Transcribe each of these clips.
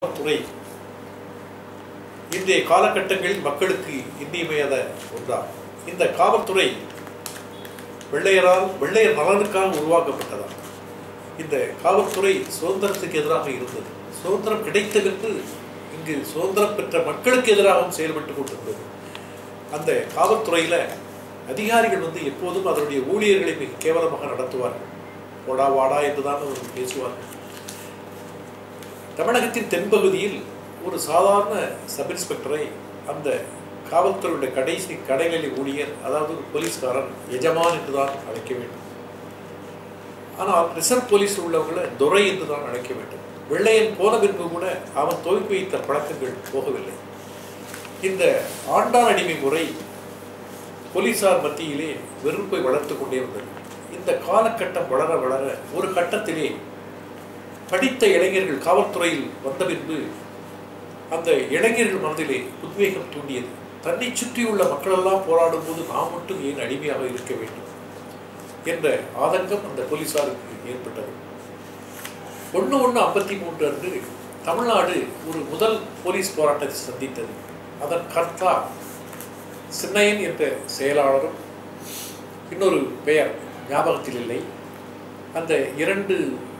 துறை இன்றைய காலகட்டங்களில் மக்களுக்கு இன்றியமையாத ஒன்றாகும் இந்த காவல்துறை வெள்ளையரால் வெள்ளையர் நலனுக்காக உருவாக்கப்பட்டதா இந்த காவல்துறை சுதந்திரத்துக்கு எதிராக இருந்தது சுதந்திரம் கிடைத்ததென்று இங்கு சுதந்திரம் பெற்ற மக்களுக்கு எதிராகவும் செயல்பட்டு கொண்டிருந்தது அந்த காவல்துறையில் அதிகாரிகள் வந்து எப்போதும் அதனுடைய ஊழியர்களை மிக கேவலமாக நடத்துவார்கள் போடா வாடா என்றுதான் அவர்கள் பேசுவார்கள் தமிழகத்தின் தென்பகுதியில் ஒரு சாதாரண சப் இன்ஸ்பெக்டரை அந்த காவல்துறையுடைய கடைசி கடைநிலை ஊழியர் அதாவது ஒரு போலீஸ்காரன் எஜமான் என்றுதான் அழைக்க வேண்டும் ஆனால் ரிசர்வ் போலீஸ் உள்ளவங்களை துரை என்று தான் அழைக்க வேண்டும் வெள்ளையன் போன பின்பு கூட அவன் துவக்கி வைத்த பழக்கங்கள் போகவில்லை இந்த ஆண்டான் அடிமை முறை போலீசார் மத்தியிலே வெறுப்பை வளர்த்து கொண்டே வந்தது இந்த காலகட்டம் வளர வளர ஒரு கட்டத்திலே படித்த இளைஞர்கள் காவல்துறையில் வந்த பின்பு அந்த இளைஞர்கள் மனதிலே உத்வேகம் தூண்டியது தன்னை சுற்றியுள்ள மக்களெல்லாம் போராடும் போது நாம் மட்டும் ஏன் அடிமையாக இருக்க வேண்டும் என்ற ஆதங்கம் அந்த போலீசாருக்கு ஏற்பட்டது ஒன்று ஒன்று ஐம்பத்தி மூன்று அன்று தமிழ்நாடு ஒரு முதல் போலீஸ் போராட்டத்தை சந்தித்தது அதன் கர்த்தா சின்னையன் என்ற செயலாளரும் இன்னொரு பெயர் ஞாபகத்தில் இல்லை அந்த இரண்டு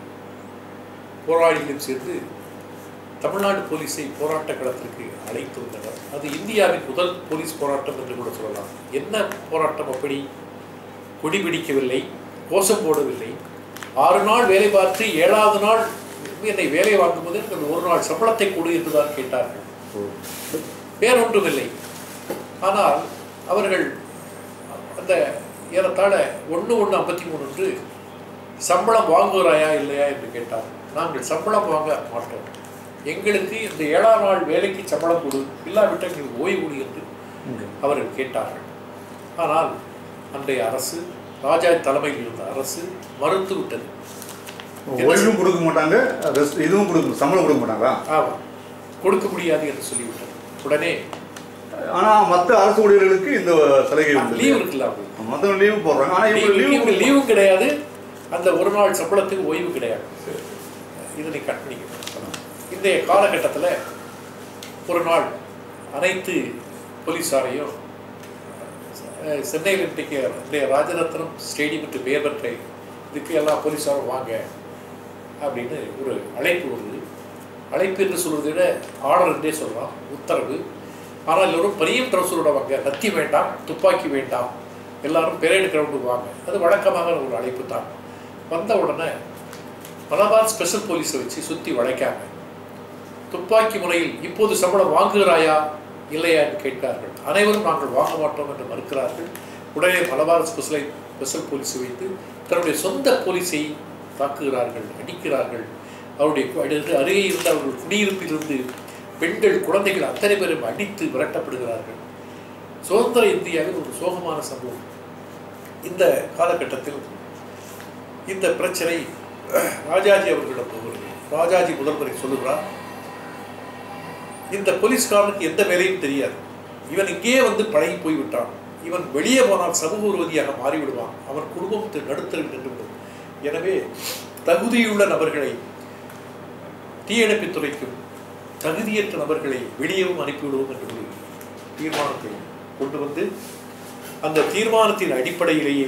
போராளிகளும் சேர்ந்து தமிழ்நாடு போலீஸை போராட்ட களத்திற்கு அழைத்து வந்தனர் அது இந்தியாவின் முதல் போலீஸ் போராட்டம் என்று கூட சொல்லலாம் என்ன போராட்டம் அப்படி கொடி பிடிக்கவில்லை கோஷம் போடவில்லை ஆறு நாள் வேலை பார்த்து ஏழாவது நாள் என்னை வேலை வாங்கும்போது எனக்கு ஒரு நாள் சம்பளத்தை கொடு என்றுதான் கேட்டார்கள் வேறொன்றுமில்லை ஆனால் அவர்கள் அந்த ஏறத்தாழ ஒன்று ஒன்று ஐம்பத்தி மூணு ஒன்று சம்பளம் வாங்குகிறாயா இல்லையா என்று கேட்டார் நாங்கள் சம்பளம் வாங்க மாட்டோம் எங்களுக்கு இந்த ஏழாம் நாள் வேலைக்கு சம்பளம் கொடு இல்லாவிட்டால் எங்களுக்கு ஓய்வு கொடு என்று அவர்கள் கேட்டார்கள் ஆனால் அன்றைய அரசு ராஜா தலைமையில் இருந்த அரசு மறுத்து விட்டது ஓய்வும் கொடுக்க மாட்டாங்க ரெஸ்ட் இதுவும் கொடுக்க சம்பளம் கொடுக்க மாட்டாங்களா ஆமாம் கொடுக்க முடியாது என்று சொல்லிவிட்டது உடனே ஆனால் மற்ற அரசு ஊழியர்களுக்கு இந்த சலுகை உண்டு லீவ் இருக்குல்ல அவங்களுக்கு மற்ற லீவு போடுறாங்க ஆனால் இவங்க இவங்க லீவு லீவும் கிடையாது அந்த ஒரு நாள் சம்பளத்துக்கு ஓய்வு கிடையாது இதனை கற்பனைக்கணும் இன்றைய காலகட்டத்தில் ஒரு நாள் அனைத்து போலீஸாரையும் அஹ், சென்னையில் இன்றைக்கு இன்றைய ராஜரத்னம் ஸ்டேடியம் என்று பெயர் பெற்ற இதுக்கு எல்லா போலீஸாரும் வாங்க அப்படின்னு ஒரு அழைப்பு வருது அழைப்பு என்று சொல்வதை விட ஆர்டர் என்றே சொல்லலாம் உத்தரவு ஆனால் எல்லோரும் பரியம் ட்ரௌசரோட வாங்க நத்தி வேண்டாம் துப்பாக்கி வேண்டாம் எல்லாரும் பெரேடு கிரவுண்டுக்கு வாங்க அது வழக்கமாக ஒரு அழைப்பு தான் வந்த உடனே மலபார் ஸ்பெஷல் போலீஸை வச்சு சுற்றி வளைக்காங்க துப்பாக்கி முறையில் இப்போது சம்பளம் வாங்குகிறாயா இல்லையா என்று கேட்கிறார்கள் அனைவரும் நாங்கள் வாங்க மாட்டோம் என்று மறுக்கிறார்கள் உடனே மலபார் ஸ்பெஷலை ஸ்பெஷல் போலீஸை வைத்து தன்னுடைய சொந்த போலீஸை தாக்குகிறார்கள் அடிக்கிறார்கள் அவருடைய கு- அடுத்து அருகே இருந்த அவர்கள் குடியிருப்பிலிருந்து பெண்கள் குழந்தைகள் அத்தனை பேரும் அடித்து விரட்டப்படுகிறார்கள் சுதந்திர இந்தியாவில் ஒரு சோகமான சம்பவம் இந்த காலகட்டத்தில் இந்த பிரச்சனை ராஜாஜி அவர்களிடம் போகிறது ராஜாஜி முதல் முறை சொல்லுகிறார் இந்த போலீஸ்காரனுக்கு எந்த வேலையும் தெரியாது இவன் இங்கேயே வந்து பழகி போய்விட்டான் இவன் வெளியே போனால் சமூக விரோதியாக மாறிவிடுவான் அவன் குடும்பம் தி- நடுத்தரில் நின்றுவிடும் எனவே தகுதியுள்ள நபர்களை தீயணைப்புத் துறைக்கும் தகுதியற்ற நபர்களை வெளியேவும் அனுப்பிவிடுவோம் என்று ஒரு தீர்மானத்தை கொண்டு வந்து அந்த தீர்மானத்தின் அடிப்படையிலேயே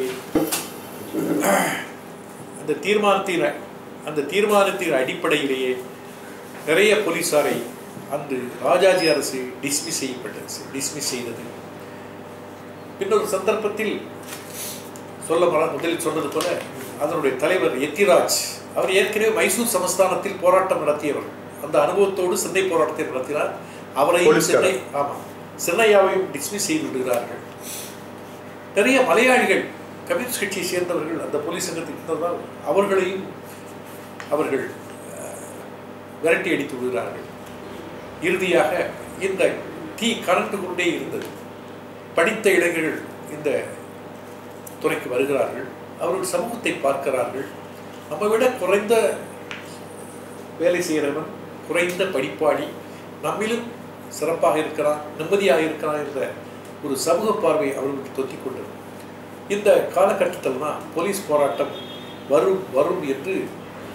அந்த தீர்மானத்தின் அந்த தீர்மானத்தின் அடிப்படையிலேயே நிறைய போலீசாரை அன்று ராஜாஜி அரசு டிஸ்மிஸ் செய்யப்பட்டது டிஸ்மிஸ் செய்தது பின்னொரு சந்தர்ப்பத்தில் சொல்ல மற- முதலில் சொன்னது போல அதனுடைய தலைவர் எத்திராஜ் அவர் ஏற்கனவே மைசூர் சமஸ்தானத்தில் போராட்டம் நடத்தியவர் அந்த அனுபவத்தோடு சென்னை போராட்டத்தை நடத்தினார் அவரையும் போலீஸ்காரர். சென்னை ஆமாம் சென்னையாவையும் டிஸ்மிஸ் செய்து விடுகிறார்கள் நிறைய மலையாளிகள் கம்யூனிஸ்ட் கட்சியை சேர்ந்தவர்கள் அந்த போலீஸ் சங்கத்துக்கு இருந்ததால் அவர்களையும் அவர்கள் அஹ், விரட்டி அடித்து விடுகிறார்கள் இறுதியாக இந்த தீ கரண்டு கொண்டே இருந்தது படித்த இளைஞர்கள் இந்த துறைக்கு வருகிறார்கள் அவர்கள் சமூகத்தை பார்க்கிறார்கள் நம்ம விட குறைந்த வேலை செய்கிறவன் குறைந்த படிப்பாளி நம்மிலும் சிறப்பாக இருக்கிறான் நிம்மதியாக இருக்கிறான் என்ற ஒரு சமூக பார்வை அவர்களுக்கு தொத்திக் கொண்டது இந்த காலகட்டத்தில் தான் போலீஸ் போராட்டம் வரும் வரும் என்று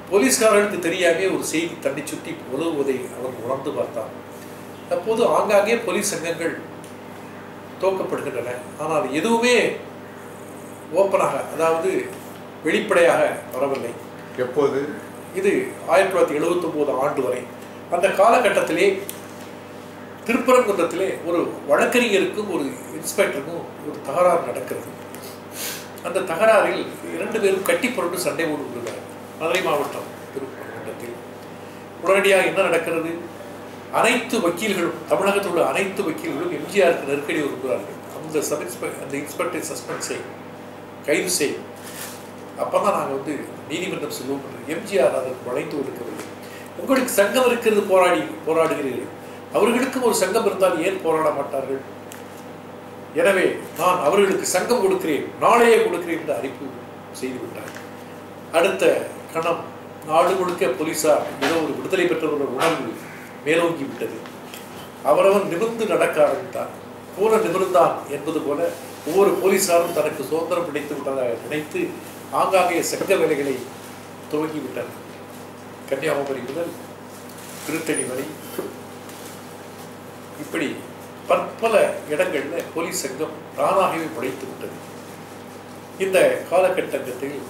போலீஸ்காரர்களுக்கு தெரியாமே ஒரு செய்தி தன்னை சுற்றி உதவுவதை அவன் உணர்ந்து பார்த்தான் அப்போது ஆங்காங்கே போலீஸ் சங்கங்கள் துவக்கப்படுகின்றன ஆனால் எதுவுமே ஓப்பனாக அதாவது வெளிப்படையாக வரவில்லை எப்போது இது ஆயிரத்தி தொள்ளாயிரத்தி எழுபத்தொம்போது ஆண்டு வரை அந்த காலகட்டத்திலே திருப்பரங்குன்றத்திலே ஒரு வழக்கறிஞருக்கும் ஒரு இன்ஸ்பெக்டருக்கும் ஒரு தகராறு நடக்கிறது அந்த தகராறில் இரண்டு பேரும் கட்டி புரண்டு சண்டை போட்டு விடுகிறார் மதுரை மாவட்டம் திருப்பரங்குன்றத்தில் உடனடியாக என்ன நடக்கிறது அனைத்து வக்கீல்களும் தமிழகத்தில் உள்ள அனைத்து வக்கீல்களும் எம்ஜிஆருக்கு நெருக்கடி வருகிறார்கள் அந்த சப் இன்ஸ்பெ அந்த இன்ஸ்பெக்டரை சஸ்பெண்ட் செய் கைது செய் அப்போ தான் நாங்கள் வந்து நீதிமன்றம் செல்வோம் என்று எம்ஜிஆர் அதற்கு வளைந்து கொடுக்கவில்லை உங்களுக்கு சங்கம் இருக்கிறது போராடி போராடுகிறீர்கள் அவர்களுக்கும் ஒரு சங்கம் இருந்தால் ஏன் போராட மாட்டார்கள் எனவே நான் அவர்களுக்கு சங்கம் கொடுக்கிறேன் நாளையே கொடுக்கிறேன் என்று அறிவிப்பு செய்து விட்டார் அடுத்த கணம் நாடு முழுக்க போலீசார் ஏதோ ஒரு விடுதலை பெற்றவர்கள் உணர்வு மேலோங்கி விட்டது அவரவன் நிமிர்ந்து நடக்க ஆரம்பித்தார் பூர நிமிர்ந்தான் என்பது போல ஒவ்வொரு போலீசாரும் தனக்கு சுதந்திரம் கிடைத்து விட்டதாக நினைத்து ஆங்காங்கே சங்க வேலைகளை துவங்கி விட்டனர் கன்னியாகுமரி முதல் திருத்தணி வரை இப்படி பற்பல இடங்கள்ல போலீஸ் சங்கம் தானாகவே படைத்து விட்டது இந்த காலகட்டத்தில்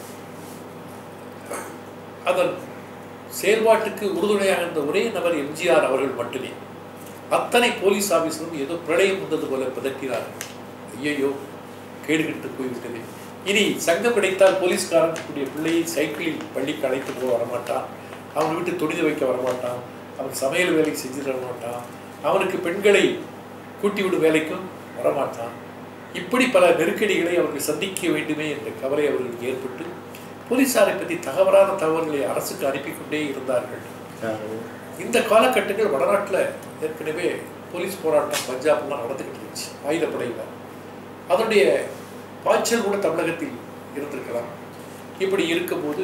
அதன் செயல்பாட்டுக்கு உறுதுணையாக இருந்த ஒரே நபர் எம்ஜிஆர் அவர்கள் மட்டுமே அத்தனை போலீஸ் ஆபீஸரும் ஏதோ பிரளயம் வந்தது போல பதற்றினார்கள் ஐயையோ கேடுகிட்டு போய்விட்டது இனி சங்கம் கிடைத்தால் போலீஸ்காரன் கூடிய பிள்ளையை சைக்கிளில் பள்ளிக்கு அழைத்து போக வரமாட்டான் அவன் வீட்டு துணிது வைக்க வரமாட்டான் அவன் சமையல் வேலை செஞ்சு தர மாட்டான் அவனுக்கு பெண்களை கூட்டி விடும் வேலைக்கும் வரமாட்டான் இப்படி பல நெருக்கடிகளை அவர்கள் சந்திக்க வேண்டுமே என்ற கவலை அவர்களுக்கு ஏற்பட்டு போலீசாரை பற்றி தகவலான தகவல்களை அரசுக்கு அனுப்பி கொண்டே இருந்தார்கள் இந்த காலகட்டங்கள் வடநாட்டில் ஏற்கனவே போலீஸ் போராட்டம் பஞ்சாப்லாம் நடந்துக்கிட்டு இருந்துச்சு ஆயுதப்படையில் அதனுடைய பாய்ச்சல் கூட தமிழகத்தில் இருந்திருக்கலாம் இப்படி இருக்கும்போது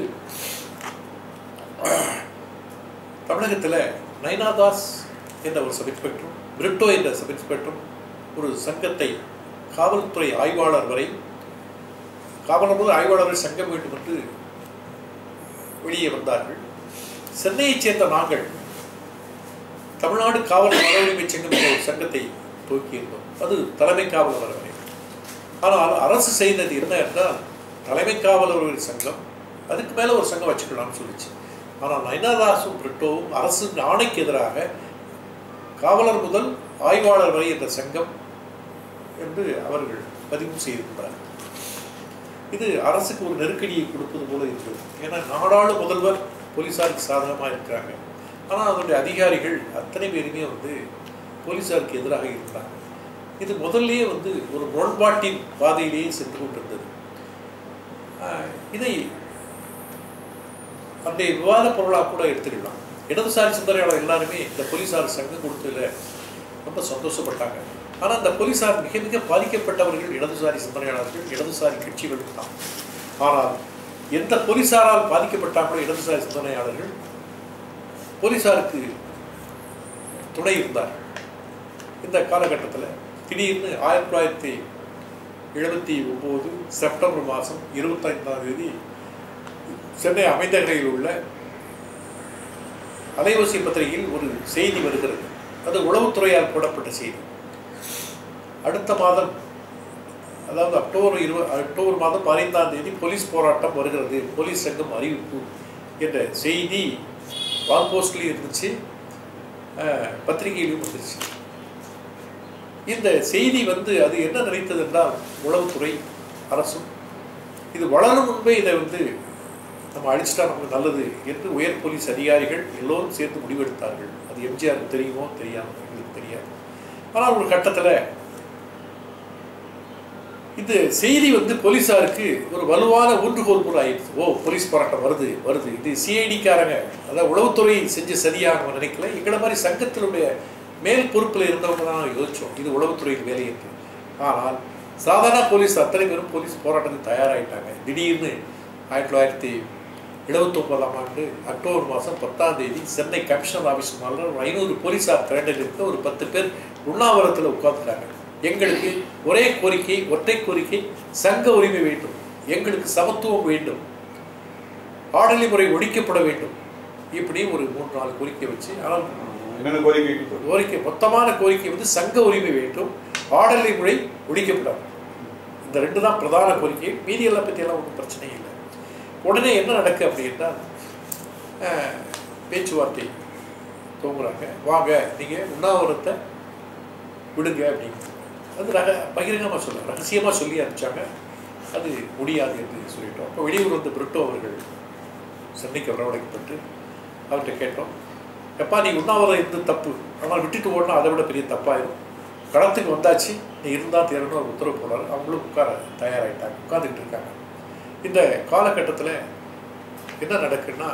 தமிழகத்தில் நைனாதாஸ் என்ற ஒரு சப் இன்ஸ்பெக்டரும் பிரிட்டோ என்ற சப் இன்ஸ்பெக்டரும் ஒரு சங்கத்தை காவல்துறை ஆய்வாளர் வரை காவலர் முதல் ஆய்வாளர்கள் சங்கம் வேண்டும் என்று வெளியே வந்தார்கள் சென்னையைச் சேர்ந்த நாங்கள் தமிழ்நாடு காவல் மர உரிமை சங்கம் என்ற ஒரு சங்கத்தை துவக்கியிருந்தோம் அது தலைமை காவலர் வரை ஆனால் அரசு செய்தது என்ன என்றால் தலைமை காவலர் சங்கம் அதுக்கு மேலே ஒரு சங்கம் வச்சுக்கலாம்னு சொல்லிச்சு ஆனால் நயனாதாசும் பிரிட்டோவும் அரசு ஆணைக்கு எதிராக காவலர் முதல் ஆய்வாளர் வரை என்ற சங்கம் என்று அவர்கள் பதிவு செய்திருக்கிறார்கள் இது அரசுக்கு ஒரு நெருக்கடியை கொடுப்பது போல இருக்கிறது ஏன்னா நாடாளு முதல்வர் போலீஸாருக்கு சாதகமாக இருக்கிறாங்க ஆனால் அதனுடைய அதிகாரிகள் அத்தனை பேருமே வந்து போலீஸாருக்கு எதிராக இருக்கிறாங்க இது முதல்லயே வந்து ஒரு முரண்பாட்டின் பாதையிலேயே சென்று கொண்டிருந்தது ஆஹ் இதை அந்த விவாத பொருளாக கூட எடுத்துக்கலாம் இடதுசாரி சிந்தனையாளர் எல்லாருமே இந்த போலீஸார் சங்கம் கொடுத்ததில் ரொம்ப சந்தோஷப்பட்டாங்க ஆனால் அந்த போலீஸார் மிக மிக பாதிக்கப்பட்டவர்கள் இடதுசாரி சிந்தனையாளர்கள் இடதுசாரி கட்சிகள் தான் ஆனால் எந்த போலீஸாரால் பாதிக்கப்பட்டாங்களோ இடதுசாரி சிந்தனையாளர்கள் போலீஸாருக்கு துணை இருந்தார் இந்த காலகட்டத்தில் திடீர்னு ஆயிரத்தி தொள்ளாயிரத்தி எழுபத்தி ஒம்பது செப்டம்பர் மாதம் இருபத்தைந்தாம் தேதி சென்னை அமைந்தகரையில் உள்ள அலைவசி பத்திரிகையில் ஒரு செய்தி வருகிறது அது உளவுத்துறையால் போடப்பட்ட செய்தி அடுத்த மாதம் அதாவது அக்டோபர் இருப அக்டோபர் மாதம் பதினைந்தாம் தேதி போலீஸ் போராட்டம் வருகிறது போலீஸ் சங்கம் அறிவிப்பு என்ற செய்தி வால் போஸ்ட்லேயும் இருந்துச்சு அஹ், பத்திரிகையிலும் வந்துருச்சு இந்த செய்தி வந்து அது என்ன நினைத்தது என்றால் உளவுத்துறை அரசும் இது வளரும் முன்பே இதை வந்து நம்ம அழிச்சிட்டா நமக்கு நல்லது என்று உயர் போலீஸ் அதிகாரிகள் எல்லோரும் சேர்ந்து முடிவெடுத்தார்கள் அது எம்ஜிஆருக்கு தெரியுமோ தெரியாமோ எங்களுக்கு தெரியாது ஆனால் ஒரு கட்டத்தில் இந்த செய்தி வந்து போலீஸாருக்கு ஒரு வலுவான ஊன்றுகோல் கூட ஆயிடுச்சு ஓ போலீஸ் போராட்டம் வருது வருது இது சிஐடிக்காரங்க அதாவது உளவுத்துறை செஞ்ச சரியாக நம்ம நினைக்கல எங்களை மாதிரி சங்கத்தினுடைய மேல் பொறுப்பில் இருந்தவங்க தான் யோசிச்சோம் இது உளவுத்துறையின் வேலை என்று ஆனால் சாதாரண போலீஸ் அத்தனை பேரும் போலீஸ் போராட்டத்துக்கு தயாராகிட்டாங்க திடீர்னு ஆயிரத்தி தொள்ளாயிரத்தி எழுபத்தொன்பதாம் ஆண்டு அக்டோபர் மாதம் பத்தாம் தேதி சென்னை கமிஷனர் ஆஃபீஸ் மேலே ஒரு ஐநூறு போலீஸார் திரண்டில் இருக்க ஒரு பத்து பேர் உண்ணாவிரத்தில் உட்கார்ந்துட்டாங்க எங்களுக்கு ஒரே கோரிக்கை ஒற்றை கோரிக்கை சங்க உரிமை வேண்டும் எங்களுக்கு சமத்துவம் வேண்டும் ஆடலி முறை ஒழிக்கப்பட வேண்டும் இப்படி ஒரு மூன்று நாலு கோரிக்கை வச்சு ஆனால் என்னென்ன கோரிக்கை வைக்க கோரிக்கை மொத்தமான கோரிக்கை வந்து சங்க உரிமை வேண்டும் ஆடலை முறை ஒழிக்கப்படாது இந்த ரெண்டு தான் பிரதான கோரிக்கை மீதியெல்லாம் பற்றியெல்லாம் ஒன்றும் பிரச்சனை இல்லை உடனே என்ன நடக்கு அப்படின்னா அஹ், பேச்சுவார்த்தை தூங்குறாங்க வாங்க நீங்கள் உண்ணாவிரத்தை விடுங்க அப்படின்னு அது ரக பகிரங்கமாக சொல்ல ரகசியமாக சொல்லி அனுப்பிச்சாங்க அது முடியாது என்று சொல்லிட்டோம் அப்போ வெளியூர் வந்து பிரிட்டோ அவர்கள் சென்னைக்கு வரவழைக்கப்பட்டு அவர்கிட்ட கேட்டோம் எப்பா நீ உண்ணாவிரதம் இருந்து தப்பு ஆனால் விட்டுட்டு ஓடினா அதை விட பெரிய தப்பாயிரும் களத்துக்கு வந்தாச்சு நீ இருந்தால் தேரணும் ஒரு உத்தரவு போடுறாரு அவங்களும் உட்கார தயாராகிட்டாங்க உட்காந்துக்கிட்டு இருக்காங்க இந்த காலகட்டத்தில் என்ன நடக்குன்னா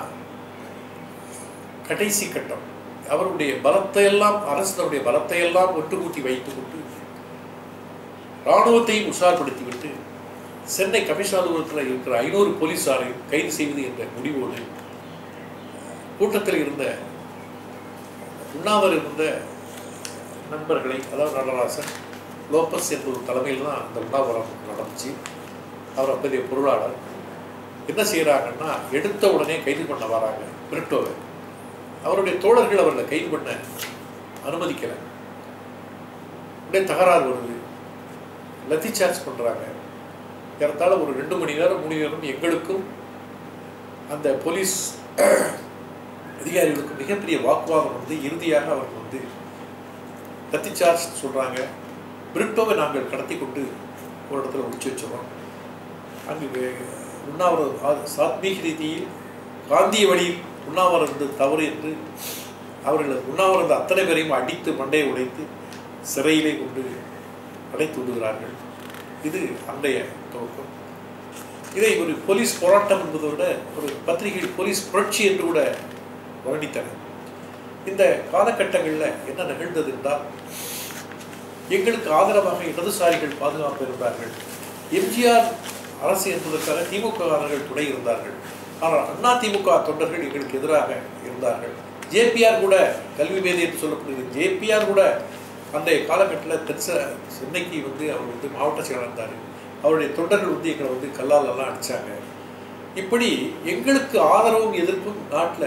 கடைசி கட்டம் அவருடைய பலத்தை எல்லாம் அரசனுடைய பலத்தை எல்லாம் ஒட்டு கூட்டி வைத்துக் கொண்டு இராணுவத்தையும் உஷார்படுத்தி விட்டு சென்னை கமிஷனாலயத்தில் இருக்கிற ஐநூறு போலீசாரையும் கைது செய்வது என்ற முடிவோடு கூட்டத்தில் இருந்த உண்ணாவர் இருந்த நண்பர்களை அதாவது நடராசன் லோப்பஸ் என்ற ஒரு தலைமையில் தான் அந்த உண்ணாவிரம் நடந்துச்சு அவர் அப்போதைய பொருளாளர் என்ன செய்கிறாங்கன்னா எடுத்த உடனே கைது பண்ண வராங்க பிரிட்டோவை அவருடைய தோழர்கள் அவர்களை கைது பண்ண அனுமதிக்கலை உடனே தகராறு வருது லத்தி சார்ஜ் பண்ணுறாங்க ஏறத்தாழ ஒரு ரெண்டு மணி நேரம் மூணு நேரம் எங்களுக்கும் அந்த போலீஸ் அதிகாரிகளுக்கும் மிகப்பெரிய வாக்குவாதம் வந்து இறுதியாக அவர்கள் வந்து லத்தி சார்ஜ் சொல்கிறாங்க பிரிட்டோவை நாங்கள் கடத்தி கொண்டு ஒரு இடத்துல ஒழிச்சு வச்சிடறோம் அங்கு உண்ணாவிரதம் ஆ- சாத்வீக ரீதியில் காந்திய வழியில் உண்ணாவிரதம் இருந்தது தவறு என்று அவர்கள் உண்ணாவிரத அத்தனை பேரையும் அடித்து மண்டையை உடைத்து சிறையிலே கொண்டு அடைத்து விடுகிறார்கள் இது அன்றைய துவக்கம் இதை ஒரு போலீஸ் போராட்டம் என்பதை விட ஒரு பத்திரிகை போலீஸ் புரட்சி என்று கூட வர்ணித்தனர் இந்த காலகட்டங்களில் என்ன நிகழ்ந்தது என்றால் எங்களுக்கு ஆதரவாக இடதுசாரிகள் பாதுகாப்பு இருந்தார்கள் எம்ஜிஆர் அரசு என்பதற்காக திமுககாரர்கள் துணை இருந்தார்கள் ஆனால் அண்ணா திமுக தொண்டர்கள் எங்களுக்கு எதிராக இருந்தார்கள் ஜேபிஆர் கூட கல்வி மேதை என்று சொல்லப்படுகிறது ஜேபிஆர் கூட அந்த காலகட்டத்தில் தென்ச சென்னைக்கு வந்து அவர் வந்து மாவட்ட செயலர் இருந்தார் அவருடைய தொண்டர்கள் வந்து எங்களை வந்து கல்லால் எல்லாம் அடிச்சாங்க இப்படி எங்களுக்கு ஆதரவும் எதிர்ப்பும் நாட்டில்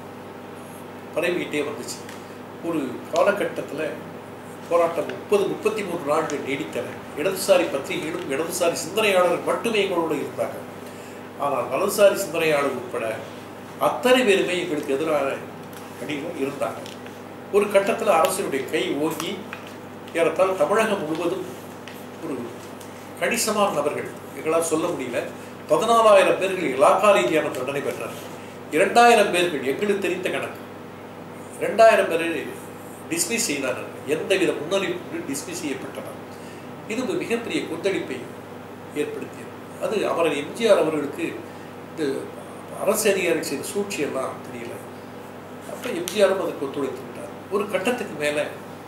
பரவிக்கிட்டே வந்துச்சு ஒரு காலகட்டத்தில் போராட்டம் முப்பது முப்பத்தி மூன்று நாட்கள் நீடித்தன இடதுசாரி பத்திரிகைகளும் இடதுசாரி சிந்தனையாளர்கள் மட்டுமே எங்களோடு இருந்தாங்க ஆனால் வலதுசாரி சிந்தனையாளர் உட்பட அத்தனை பேருமே எங்களுக்கு எதிராக அணிகள் இருந்தாங்க ஒரு கட்டத்தில் அரசினுடைய கை ஓங்கி ஏறத்தாழ தமிழகம் முழுவதும் ஒரு கணிசமான நபர்கள் எங்களால் சொல்ல முடியல பதினாலாயிரம் பேர்கள் இலாக்கா ரீதியான தண்டனை பெற்றார்கள் இரண்டாயிரம் பேர்கள் எங்களுக்கு தெரிந்த கணக்கு ரெண்டாயிரம் பேரை டிஸ்மிஸ் செய்தார்கள் எந்தவித முன்னறிவிப்பு டிஸ்மிஸ் செய்யப்பட்டனர் இது ஒரு மிகப்பெரிய கொந்தளிப்பை ஏற்படுத்தியது அது அவர் எம்ஜிஆர் அவர்களுக்கு இந்த அரசு அதிகாரிகள் செய்த சூழ்ச்சியெல்லாம் தெரியல அப்போ எம்ஜிஆரும் அதுக்கு ஒத்துழைத்து விட்டார் ஒரு கட்டத்துக்கு மேலே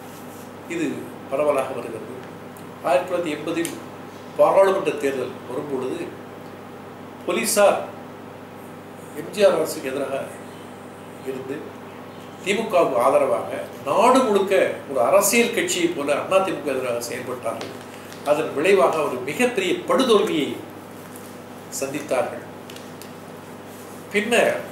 இது பரவலாக வருகிறது ஆயிரத்தி தொள்ளாயிரத்தி எண்பதில் பாராளுமன்ற தேர்தல் வரும்பொழுது போலீசார் எம்ஜிஆர் அரசுக்கு எதிராக இருந்து திமுகவுக்கு ஆதரவாக நாடு முழுக்க ஒரு அரசியல் கட்சியைப் போல அதிமுக எதிராக செயல்பட்டார்கள் அதன் விளைவாக ஒரு மிகப்பெரிய படுதோல்வியை சந்தித்தார்கள் பின்னர்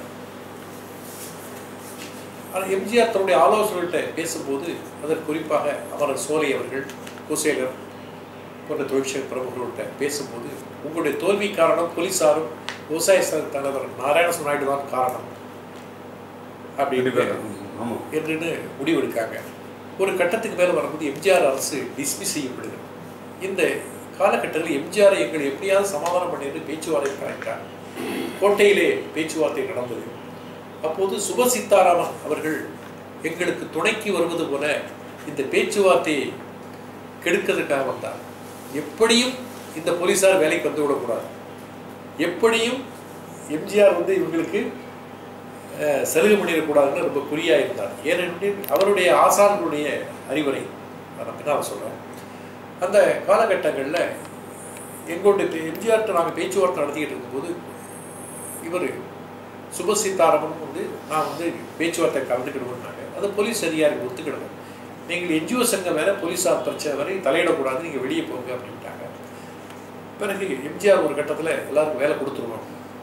ஆனால் எம்ஜிஆர் தன்னுடைய ஆலோசகர்கள்ட்ட பேசும்போது அதற்கு குறிப்பாக அமரர் சோலை அவர்கள் குசேலர் போன்ற தொழிற்சங்க பிரமுகர்கள்ட்ட பேசும்போது உங்களுடைய தோல்வி காரணம் போலீசாரும் விவசாய சங்க தலைவர் நாராயணசுவ நாயுடு தான் காரணம் அப்படின்னு ஆமாம் என்றுன்னு முடிவெடுக்காங்க ஒரு கட்டத்துக்கு மேலே வரும்போது எம்ஜிஆர் அரசு டிஸ்மிஸ் செய்யப்படுகிறது இந்த காலகட்டத்தில் எம்ஜிஆரை எங்களை எப்படியாவது சமாதானம் பண்ணிட்டு பேச்சுவார்த்தை கலைத்தார் கோட்டையிலே பேச்சுவார்த்தை நடந்தது அப்போது சுப சீதாராமன் அவர்கள் எங்களுக்கு துணைக்கு வருவது போல இந்த பேச்சுவார்த்தையை கெடுக்கிறதுக்காக வந்தார் எப்படியும் இந்த போலீஸார் வேலைக்கு வந்து விடக்கூடாது எப்படியும் எம்ஜிஆர் வந்து இவங்களுக்கு அஹ், சலுகை பண்ணிடக்கூடாதுன்னு ரொம்ப குறியாக இருந்தார் ஏனெனில் அவருடைய ஆசான்களுடைய அறிவுரை அதை நான் பின்னால் சொல்கிறேன் அந்த காலகட்டங்களில் எங்களுடைய பே- எம்ஜிஆர்கிட்ட நாங்கள் பேச்சுவார்த்தை நடத்திக்கிட்டு இருக்கும்போது இவர் சுப சீதாராமன் வந்து நான் வந்து பேச்சுவார்த்தை கலந்துக்கிடுவோம்னாங்க அது போலீஸ் அதிகாரி ஒத்துக்கிடுவேன் நீங்கள் என்ஜிஓ சங்கம் வேற போலீஸார் பிரச்சனை வரை தலையிடக்கூடாது நீங்கள் வெளியே போங்க அப்படின்ட்டாங்க பிறகு எம்ஜிஆர் ஒரு கட்டத்தில் எல்லாருக்கும் வேலை கொடுத்துருவோம்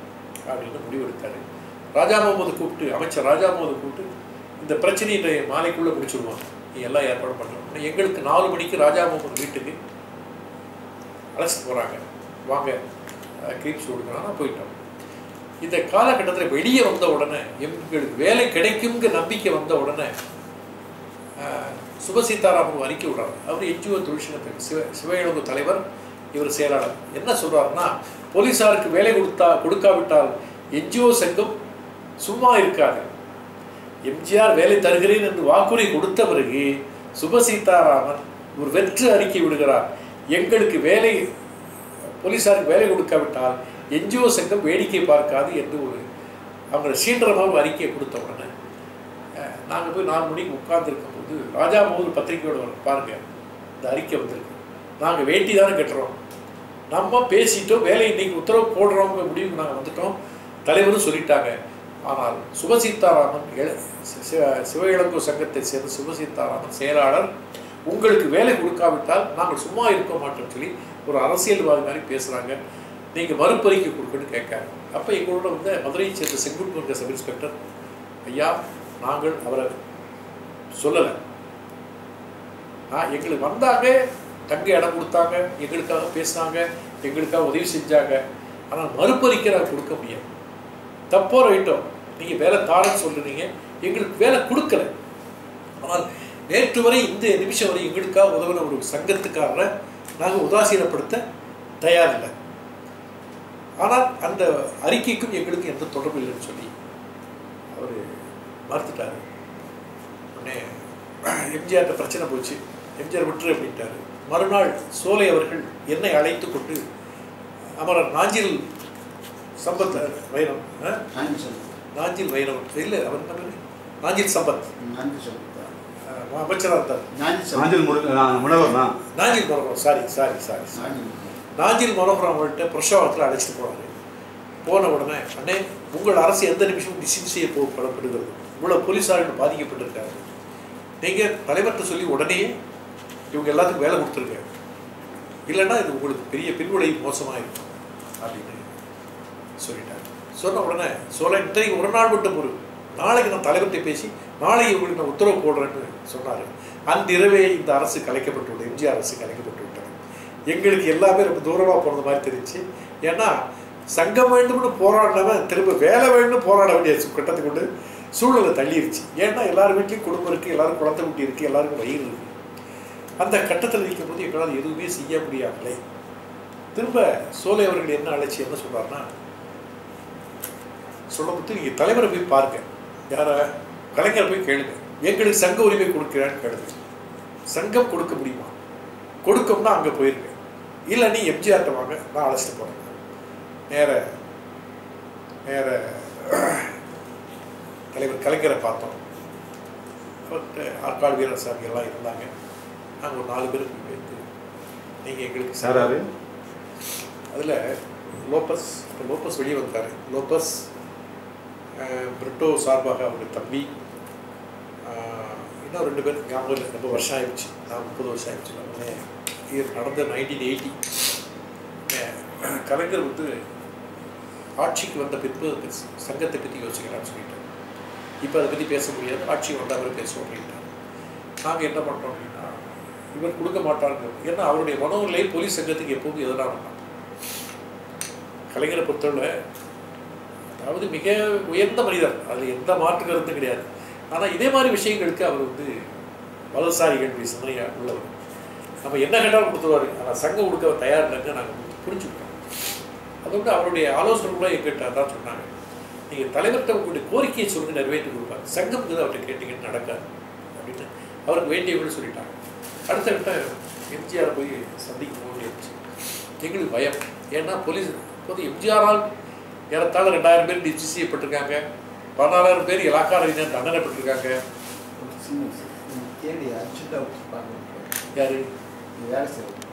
அப்படின்னு முடிவெடுத்தாரு ராஜா முகமது கூப்பிட்டு அமைச்சர் ராஜா முகமது கூப்பிட்டு இந்த பிரச்சனையை இன்றைய மாலைக்குள்ளே முடிச்சிடுவான் நீ எல்லாம் ஏற்பாடு பண்ணுறோம் எங்களுக்கு நாலு மணிக்கு ராஜா முகமது வீட்டுக்கு அழைச்சிட்டு போகிறாங்க வாங்க க்ரீம்ஸ் கொடுக்கணும்னா போயிட்டோம் இந்த காலகட்டத்தில் வெளியே வந்த உடனே எங்களுக்கு வேலை கிடைக்குங்கிற நம்பிக்கை வந்த உடனே அஹ், சுப சீதாராமன் அறிக்கை விடுறாரு அவர் என்ஜிஓ தொழிற்சங்கத்துக்கு சிவ சிவ தலைவர் இவர் செயலாளர் என்ன சொல்றாருன்னா போலீசாருக்கு வேலை கொடுத்தா கொடுக்காவிட்டால் என்ஜிஓ சங்கம் சும்மா இருக்காது எம்ஜிஆர் வேலை தருகிறேன் என்று வாக்குறுதி கொடுத்த பிறகு சுப சீதாராமன் ஒரு வெற்று அறிக்கை விடுகிறார் எங்களுக்கு வேலை போலீசாருக்கு வேலை கொடுக்காவிட்டால் என்ஜிஓ சங்கம் வேடிக்கை பார்க்காது என்று ஒரு அவங்க சீன்றமாக ஒரு அறிக்கையை கொடுத்த உடனே நாங்கள் போய் நாலு மணிக்கு உட்கார்ந்துருக்கும் போது ராஜா மோகன் பத்திரிக்கையோட வரும் பாருங்க இந்த அறிக்கை வந்திருக்கு நாங்கள் வேட்டி தானே கட்டுறோம் நம்ம பேசிட்டோம் வேலை இன்னைக்கு உத்தரவு போடுறோங்கிற முடிவுக்கு நாங்கள் வந்துட்டோம் தலைவரும் சொல்லிட்டாங்க ஆனால் சுபசீதாராமன் எழ- சி- சி- சிவ இளங்கோ சங்கத்தை சேர்ந்த சுபசீதாராமன் செயலாளர் உங்களுக்கு வேலை கொடுக்காவிட்டால் நாங்கள் சும்மா இருக்க மாட்டோம்னு சொல்லி ஒரு அரசியல்வாதி மாதிரி பேசுகிறாங்க நீங்கள் மறுபறிக்கை கொடுக்கணும்னு கேட்காங்க அப்போ எங்களோட வந்து மதுரையை சேர்ந்த செங்குட்மங்க சப் இன்ஸ்பெக்டர் ஐயா நாங்கள் அவரை சொல்லலை நான் எங்களுக்கு வந்தாங்க தங்க இடம் கொடுத்தாங்க எங்களுக்காக பேசினாங்க எங்களுக்காக உதவி செஞ்சாங்க ஆனால் மறுபறிக்கை நான் கொடுக்க முடியாது தப்போ ரைட்டோ நீங்கள் வேலை தாரன்னு சொல்றீங்க எங்களுக்கு வேலை கொடுக்கல ஆனால் நேற்று வரை இந்த நிமிஷம் வரை எங்களுக்காக உதவின ஒரு சங்கத்துக்காரரை நாங்கள் உதாசீனப்படுத்த தயாரில்லை ஆனால் அந்த அறிக்கைக்கும் எங்களுக்கு எந்த தொடர்பு இல்லைன்னு சொல்லி அவர் மறுத்துட்டாரு உடனே எம்ஜிஆர்ட்ட பிரச்சனை போச்சு எம்ஜிஆர் விட்டுரு அப்படின்ட்டாரு மறுநாள் சோலை அவர்கள் என்னை அழைத்து கொண்டு அமரர் நாஞ்சில் சம்பத் வைரம் ஆ? நான்கு சொல்லு நாஞ்சில் வைரம் இல்லை அவர் என்ன பேரு? நாஞ்சில் சம்பத் நான்கு சொல்லு ஆ, அமைச்சராக இருந்தார் நான்கு சொல்லு நாஞ்சில் முருகன் நான் முனவர் தான் Nanjil Manoharam sorry sorry sorry நான்கு நாஞ்சில் மனோகரம் அவங்கள்ட்ட பிரசவத்தில் அழைச்சிட்டு போனாரு போன உடனே அண்ணே உங்கள் அரசு எந்த நிமிஷமும் டிசின் செய்ய போகப்படுகிறது இவ்வளோ போலீஸார்கள் பாதிக்கப்பட்டிருக்காங்க நீங்கள் தலைவர்கிட்ட சொல்லி உடனே இவங்க எல்லாத்துக்கும் வேலை கொடுத்துருங்க இல்லைன்னா இது உங்களுக்கு பெரிய பின்விளை மோசமாக இருக்கும் அப்படின்னு சொல்லிட்டாங்க சொன்ன உடனே சொல்ல இன்றைக்கு ஒரு நாள் மட்டும் ஒரு நாளைக்கு நான் தலைவர்கிட்ட பேசி நாளைக்கு உங்களுக்கு நான் உத்தரவு போடுறேன்னு சொன்னார் அன்றிரவே இந்த அரசு கலைக்கப்பட்டு விட்டது எம்ஜிஆர் அரசு கலைக்கப்பட்டு விட்டது எங்களுக்கு எல்லாமே ரொம்ப தூரமாக போனது மாதிரி தெரிஞ்சு ஏன்னா சங்கம் வேண்டும்னு போராடினவன் திரும்ப வேலை வேணும்னு போராட வேண்டிய சு- கட்டத்துக்கு கொண்டு சூழ்நிலை தள்ளிருச்சு ஏன்னா எல்லார் வீட்லேயும் குடும்பம் இருக்குது எல்லாரும் குழந்தை குட்டி இருக்குது எல்லாருக்கும் வயிறு இருக்குது அந்த கட்டத்தில் இருக்கும்போது எங்களால் எதுவுமே செய்ய முடியாமலே திரும்ப சோலை அவர்கள் என்ன அழைச்சி என்ன சொல்றாருன்னா சொல்லும்போது நீங்கள் தலைவரை போய் பாருங்க யார கலைஞரை போய் கேளுங்க எங்களுக்கு சங்க உரிமை கொடுக்கிறான்னு கேளுங்க சங்கம் கொடுக்க முடியுமா கொடுக்கும்னா அங்கே போயிருங்க இல்லை நீ எம்ஜிஆர்ட்ட வாங்க நான் அழைச்சிட்டு போகிறேன் நேர நேர தலைவர் கலைஞரை பார்த்தோம் அவர்கிட்ட ஆற்காடு வீரசாமி எல்லாம் இருந்தாங்க நாங்கள் ஒரு நாலு பேருக்கு போயிட்டு நீங்கள் எங்களுக்கு சார் யாரு அதில் லோப்பஸ் இப்போ லோப்பஸ் வெளியே வந்தார் லோப்பஸ் அஹ், பிரிட்டோ சார்பாக அவங்க தம்பி அஹ், இன்னும் ரெண்டு பேருக்கு ஞாபகம் இல்லை ரொம்ப வருஷம் ஆயிடுச்சு நான் முப்பது வருஷம் ஆயிடுச்சு உடனே இது நடந்த நைன்டீன் எயிட்டி கலைஞர் வந்து ஆட்சிக்கு வந்த பின்பு அந்த சங்கத்தை பற்றி யோசிக்கிறான்னு சொல்லிட்டு இப்போ அதை பற்றி பேச முடியாது ஆட்சி வந்த அவர் பேசுவோம் அப்படின்ட்டார் நாங்கள் என்ன பண்ணுறோம் அப்படின்னா இவர் கொடுக்க மாட்டாருங்க ஏன்னா அவருடைய மனோநிலை போலீஸ் சங்கத்துக்கு எப்போதும் எதிராக இருந்தான் கலைஞரை பொறுத்தவரை அதாவது மிக உயர்ந்த மனிதர் அதில் எந்த மாற்று கருத்தும் கிடையாது ஆனால் இதே மாதிரி விஷயங்களுக்கு அவர் வந்து வலதுசாரிகள் சிந்தனை உள்ளவர் நம்ம என்ன கேட்டாலும் கொடுத்துருவாரு ஆனால் சங்கம் கொடுக்க அவர் தயார் இல்லைன்னு நாங்கள் புரிஞ்சுக்கிட்டோம் அதோட அவருடைய ஆலோசனை கூட எங்கிட்ட தான் சொன்னாங்க நீங்கள் தலைவர்கிட்ட உங்களுடைய கோரிக்கையை சொல்லுங்க நிறைவேற்றி கொடுப்பாங்க சங்கம்ங்கிறது அவர்கிட்ட கேட்டீங்கன்னு நடக்காது அப்படின்னு அவருக்கு வேண்டியவர்கள் சொல்லிட்டாங்க அடுத்த கட்ட எம்ஜிஆர் போய் சந்திக்க வேண்டியிருந்துச்சு எங்களுக்கு பயம் ஏன்னா போலீஸ் இப்போது எம்ஜிஆரால் ஏறத்தாழ ரெண்டாயிரம் பேர் டிசி செய்யப்பட்டிருக்காங்க பதினாலாயிரம் பேர் இலாக்கா ரீதியாக தண்டனைப்பட்டிருக்காங்க ஒரு சின்ன விஷயம். நீ தேடி அச்சுட்டா வச்சுப்பாங்க யாரு நீ வேலை செய்யணும்